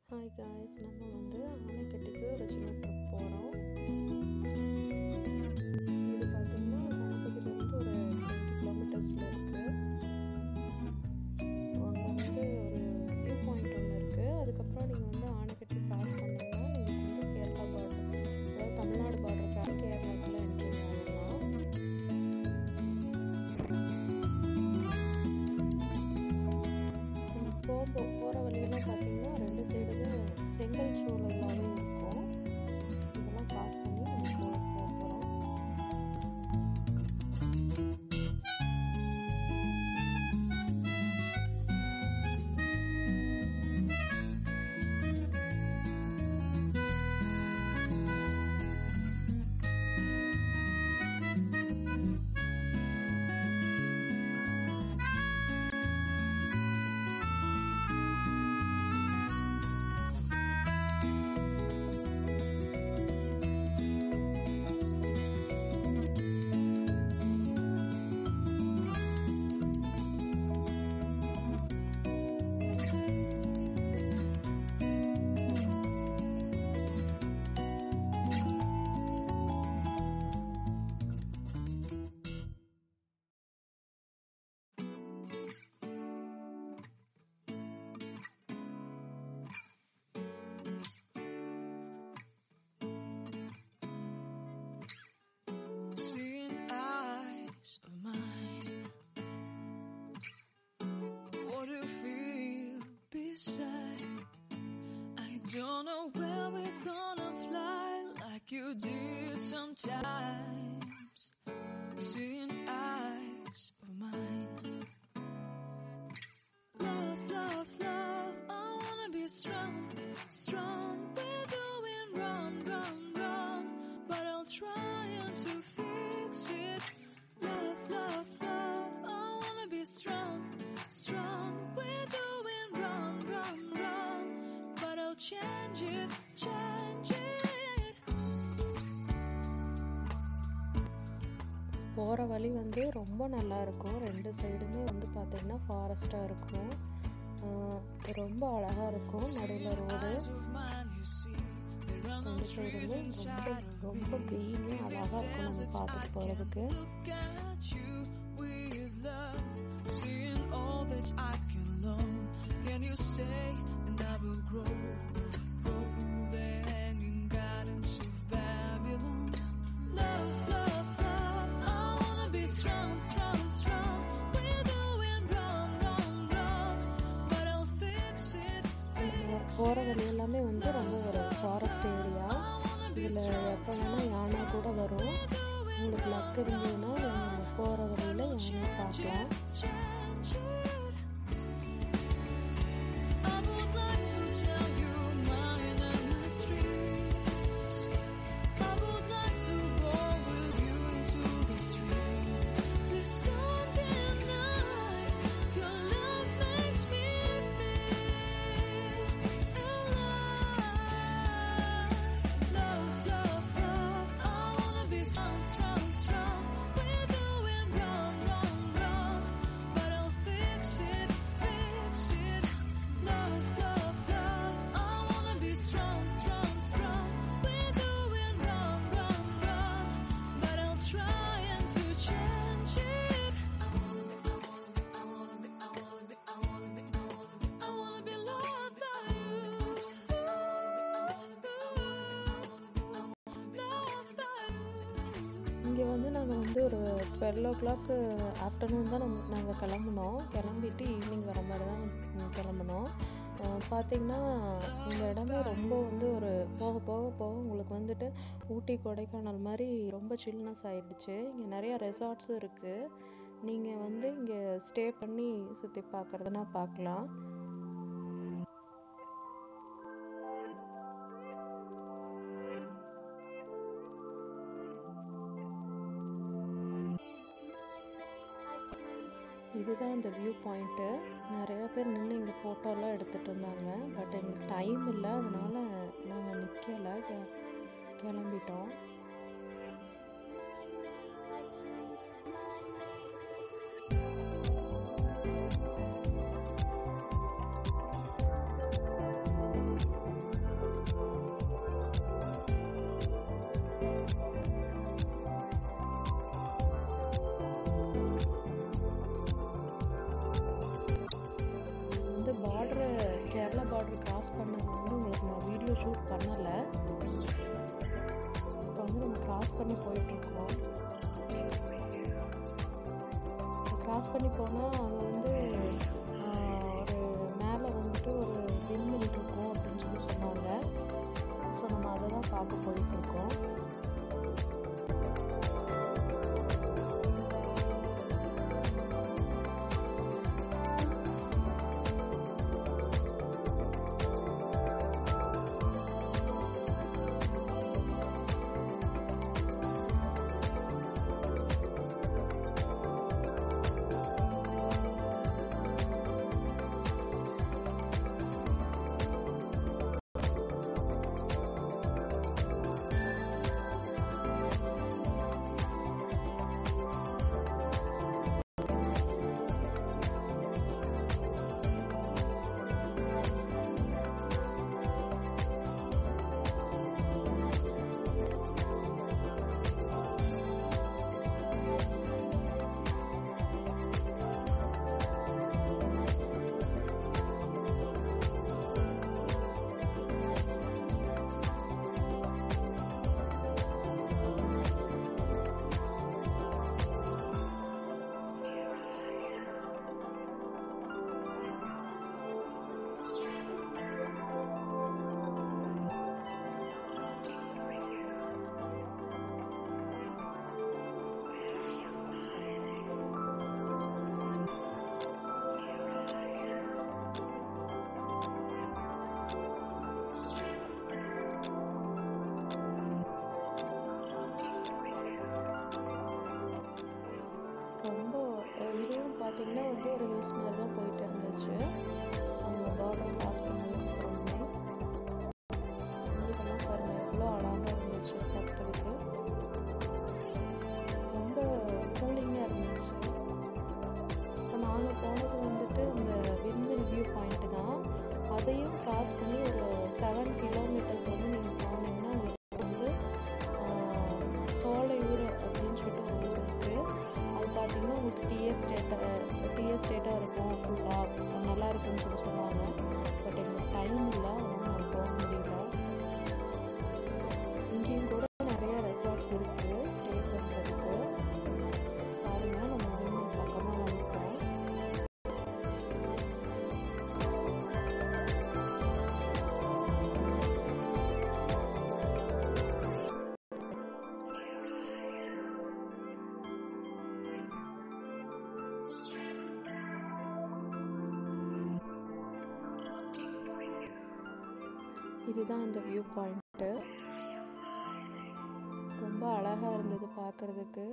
Hi guys நம்ம வந்து ஆனைக்கட்டிக்கு ஒரு சின்ன ட்ரிப் போகிறோம் இது பார்த்தீங்கன்னா கணபதியிலேருந்து ஒரு டுவெண்ட்டி கிலோமீட்டர்ஸில் இருக்குது அங்கே வந்து ஒரு வியூ பாயிண்ட் ஒன்று இருக்குது அதுக்கப்புறம் நீங்கள் வந்து ஆனைக்கட்டி கிராஸ் பண்ணிங்கன்னா நீங்கள் வந்து கேரளா பார்டர் அதாவது தமிழ்நாடு பார்டருக்காக கேரளாக்குள்ளே என்ட்ரி ஆகிடலாம் போக போகிற வழியெல்லாம் பார்த்தீங்கன்னா ரெண்டு சைடுமே செங்கல் சூழலாகவே இருக்கும் இதெல்லாம் கிராஸ் பண்ணி நம்ம போக போகிறோம் Seeing eyes of mine. What do you feel beside? I don't know where we're gonna fly like you did sometimes. Seeing eyes of mine. Love, love, love. I wanna be strong, strong. We're doing wrong, wrong, wrong. But I'll try and to fix it. Love, love, love. I wanna be strong, strong. We're doing wrong, wrong, wrong. But I'll change it, change it. போகிற வழி வந்து ரொம்ப நல்லா இருக்கும் ரெண்டு சைடுமே வந்து பார்த்தீங்கன்னா ஃபாரஸ்ட்டாக இருக்கும் ஆஹ் ரொம்ப அழகாக இருக்கும் நடுவில் road Eyes of mine, you see. They run on ரெண்டு trees சைடுமே inside ரொம்ப of ரொம்ப me. க்ளீனாக அழகாக இருக்கும் நம்ம பார்த்துட்டு போகிறதுக்கு Look at you with love, seeing all that I can learn. Can you stay and I will grow? Grow the hanging gardens of Babylon. Love, love, love. I wanna be strong, strong, strong. We're doing wrong, wrong, wrong. But I'll fix it, fix போகிற வழி எல்லாமே வந்து ரொம்ப ஒரு forest area இதில் எப்போ வேணால் யானை கூட வரும் உங்களுக்கு லக் இருந்ததுன்னா நீங்கள் போகிற வழியில் யானையை பார்க்கலாம் change it. I would like to tell you mine and my streets. I would like to go with you into the street. Please don't deny your love makes me feel alive. Love, love, love. I wanna be strong, strong, strong. We're doing wrong, wrong, wrong. But I'll fix it, fix it. Love, love, love. I wanna be strong, strong, strong. We're doing wrong, wrong, wrong. But I'll try and to change it. I wanna be, I wanna be, I wanna be, I wanna be, I wanna be, I wanna be loved by you. Loved by you. இங்கே வந்து நாங்கள் வந்து ஒரு twelve ஓ clock afternoon தான் நம்ம நாங்கள் கிளம்புனோம் கிளம்பிட்டு ஈவினிங் வர மாதிரி தான் ம், கிளம்புனோம் அஹ் பார்த்தீங்கன்னா இந்த இடமே ரொம்ப வந்து ஒரு போக போக போக உங்களுக்கு வந்துட்டு ஊட்டி கொடைக்கானல் மாதிரி ரொம்ப சில்னஸ் ஆயிடுச்சு இங்கே நிறைய ரெசார்ட்ஸும் இருக்குது நீங்கள் வந்து இங்கே ஸ்டே பண்ணி சுற்றி பார்க்குறதுனா பார்க்கலாம் இதுதான் இந்த வியூ பாயிண்ட்டு நிறையா பேர் நின்று இங்கே ஃபோட்டோலாம் எடுத்துகிட்டு இருந்தாங்க பட் எங்களுக்கு டைம் இல்லை அதனால் நாங்கள் நிற்கலை கிளம்பிட்டோம் கேரளா பார்டர் கிராஸ் பண்ணது வந்து உங்களுக்கு நான் வீடியோ ஷூட் பண்ணலை இப்போ வந்து நம்ம கிராஸ் பண்ணி போயிட்டுருக்கோம் கிராஸ் பண்ணி போனால் அது வந்து ஆஹ், ஒரு மேலே வந்துட்டு ஒரு விண்மில் இருக்கும் அப்படின்னு சொல்லி சொன்னாங்க ஸோ நம்ம அதை தான் பார்க்க போயிட்டுருக்கோம் ரொம்ப அஹ் இதுவும் பார்த்தீங்கன்னா வந்து ஒரு ஹில்ஸ் மாதிரி தான் போயிட்டு இருந்துச்சு அந்த பார்டர் கிராஸ் பண்ணதுக்கு அப்புறமே இதெல்லாம் பாருங்கள் எவ்வளோ அழகாக இருந்துச்சு பார்க்குறதுக்கு ரொம்ப கூலிங்காக இருந்துச்சு இப்போ நாங்கள் போனது வந்துட்டு இந்த விண்மில் வியூ பாயிண்ட் தான் அதையும் கிராஸ் பண்ணி ஒரு செவன் கிலோமீட்டர்ஸ் வந்து நீங்கள் போனீங்கன்னா உங்களுக்கு வந்து ஆஹ், சோலையூர் அப்படின்னு சொல்லிட்டு ஒரு ஊர் இருக்குது அது பார்த்தீங்கன்னா உங்களுக்கு டீ எஸ்டேட்டை டீ எஸ்டேட்டாக இருக்கும் ஃபுல்லாக நல்லா இருக்குன்னு சொல்லி சொன்னாங்க பட் எங்களுக்கு டைம் இல்லை அதனால் நாங்கள் போக முடியல இங்கேயும் கூட நிறைய ரெசார்ட்ஸ் இருக்குது ஸ்டே பண்ணுறதுக்கு பாருங்கள் நம்ம விண்மில் பக்கமாக வந்துட்டோம் இதுதான் அந்த வியூ பாயிண்ட்டு ரொம்ப அழகாக இருந்தது பார்க்குறதுக்கு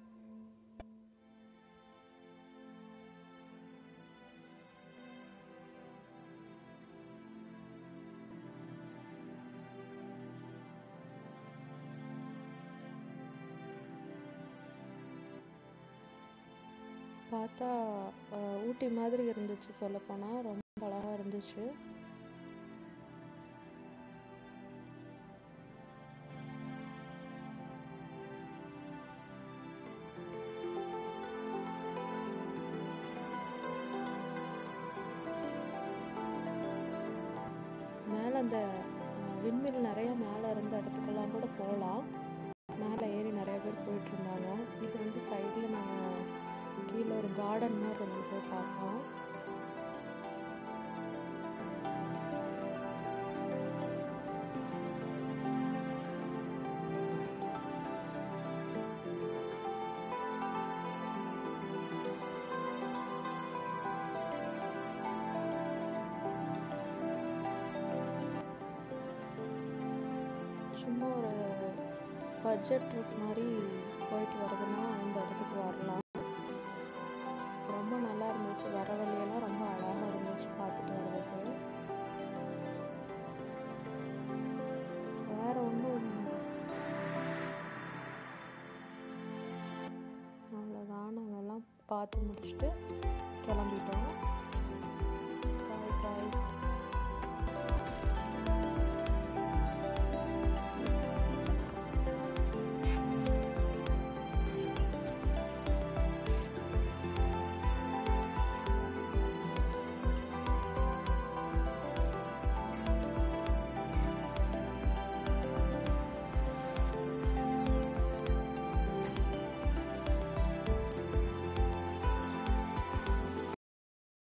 பார்த்தா அஹ், ஊட்டி மாதிரி இருந்துச்சு சொல்லப்போனால் ரொம்ப அழகாக இருந்துச்சு மேலே அந்த அஹ், விண்மில் நிறைய மேலே இருந்த இடத்துக்கெல்லாம் கூட போகலாம் மேலே ஏறி நிறைய பேர் போயிட்டு இருந்தாங்க இது வந்து சைடில் நாங்கள் கீழே ஒரு கார்டன் மாதிரி இருந்தது பார்த்தோம் சும்மா ஒரு பட்ஜெட் ட்ரிப் மாதிரி போயிட்டு வரதுன்னா இந்த இடத்துக்கு வரலாம் ரொம்ப நல்லா இருந்துச்சு வர வழியெல்லாம் ரொம்ப அழகாக இருந்துச்சு பார்த்துட்டு வர்றதுக்கு வேற ஒன்றும் அவ்வளோதான் நாங்கள்லாம் பார்த்து முடிச்சுட்டு கிளம்பிட்டோம்